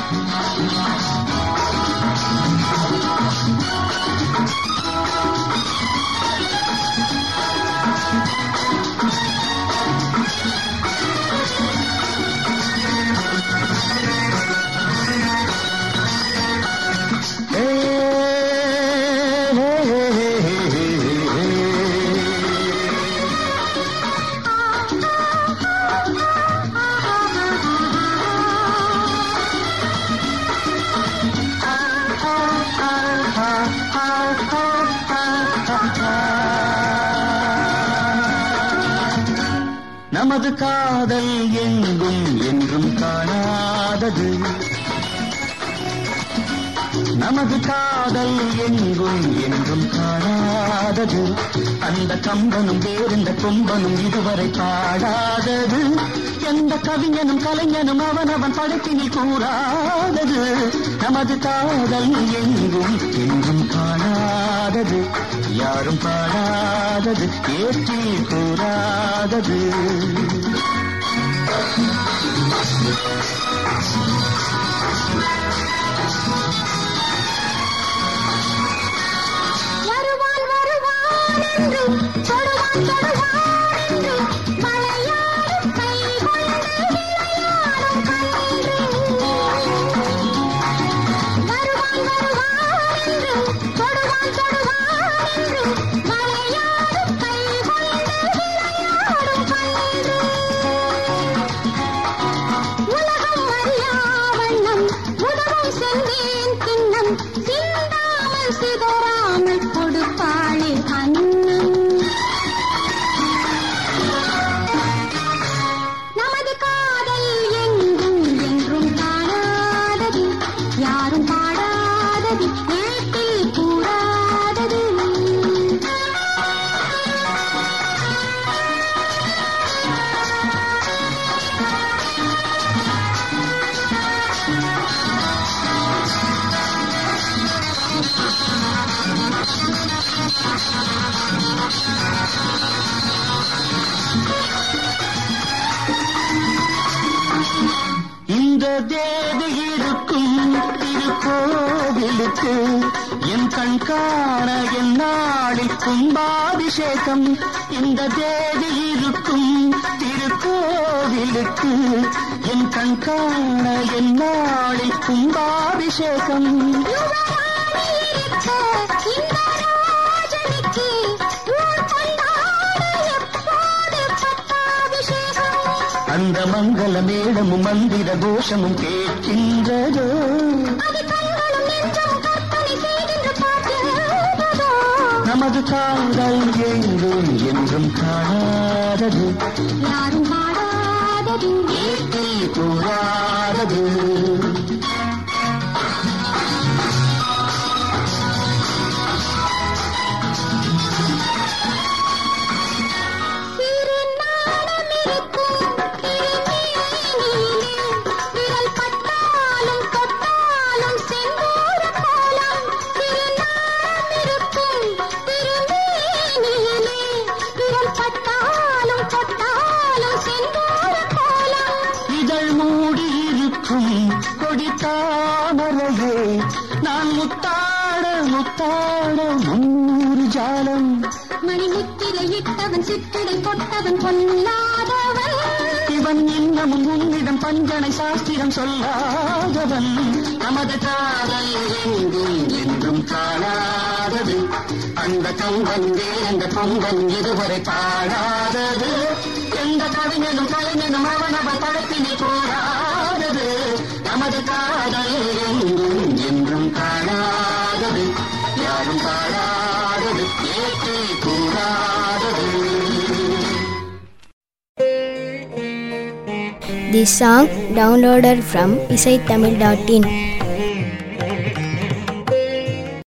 நமது காதல் எங்கும் என்றும் காணாதது நமது காதல் எங்கும் என்றும் காணாதது அந்த கம்பனும் வேறெந்த கொம்பனும் இதுவரை பாடாதது எந்த கவிஞனும் கலைஞனும் அவனவன் படைப்பினில் கூறாதது நமது காதல் எங்கும் என்றும் காணாதது யாரும் பாடாதது ஏற்றி கூறாதது வருவான் வருவான் என்று தொடுவான் தொடுவான் என்று மலையாடும் கை கொண்டு விளையாடும் கன்று வருவான் வருவான் என்று தொடுவான் தொடுவான் என்று மலையாடும் கை கொண்டு விளையாடும் கன்று உலகம் அறியா வண்ணம் உதவும் சென்றேன் கிண்ணம் சிந்தாமல் சிதறாமல் கொடுப்பாளே அன்னம் நமது காதல் எங்கும் என்றும் காணாதது யாரும் பாடாதது ஏட்டில் கூடாதது இந்த தேதி இருக்கும் திருக்கோவிலுக்கு என் கண் காண என் நாளில் கும்பாபிஷேகம் இந்த தேதி இருக்கும் திருக்கோவிலுக்கு என் கண் காண என் நாளில் கும்பாபிஷேகம் யுவராணி இருக்க இந்த ராஜனுக்கு ஊர் கொண்டாட எப்போது பட்டாபிஷேகம் அந்த மங்கள மேளமும் மந்திர கோஷமும் கேட்கின்றதோ அது கண்களும் நெஞ்சமும் கற்பனை செய்கின்ற பாட்டுதோ நமது காதல் எங்கும் என்றும் காணாதது யாரும் பாடாதது ஏட்டில் கூறாதது சிறு நாணம் இருக்கும் திருமேனியிலே விரல் பட்டாலும் தொட்டாலும் செந்தூர கோலம் சிறு நாணம் இருக்கும் திருமேனியிலே விரல் பட்டாலும் தொட்டாலும் செந்தூர கோலம் இதழ் மூடி இருக்கும் கொடி தாமரையே நான் முத்தாட முத்தாட முன்னூறு ஜாலம் மணிமுத்திரையிட்டவன் சித்திரை கொட்டவன் பொல்லாதவன் இவன் இன்னமும் உன்னிடம் பஞ்சனை சாஸ்திரம் சொல்லாதவன் நமது காதல் எங்கும் என்றும் காணாதது அந்த கம்பன் வேந்த பொங்கன் இதுவரை பாடாதது எந்த கவிஞனும் கலைஞனும் அவனவன் படத்தினை போராதது நமது காதல் எங்கும் என்றும் காணாதது யாரும் பாடாதது ஏற்றி கூறாதது This song downloaded from isaitamil.in.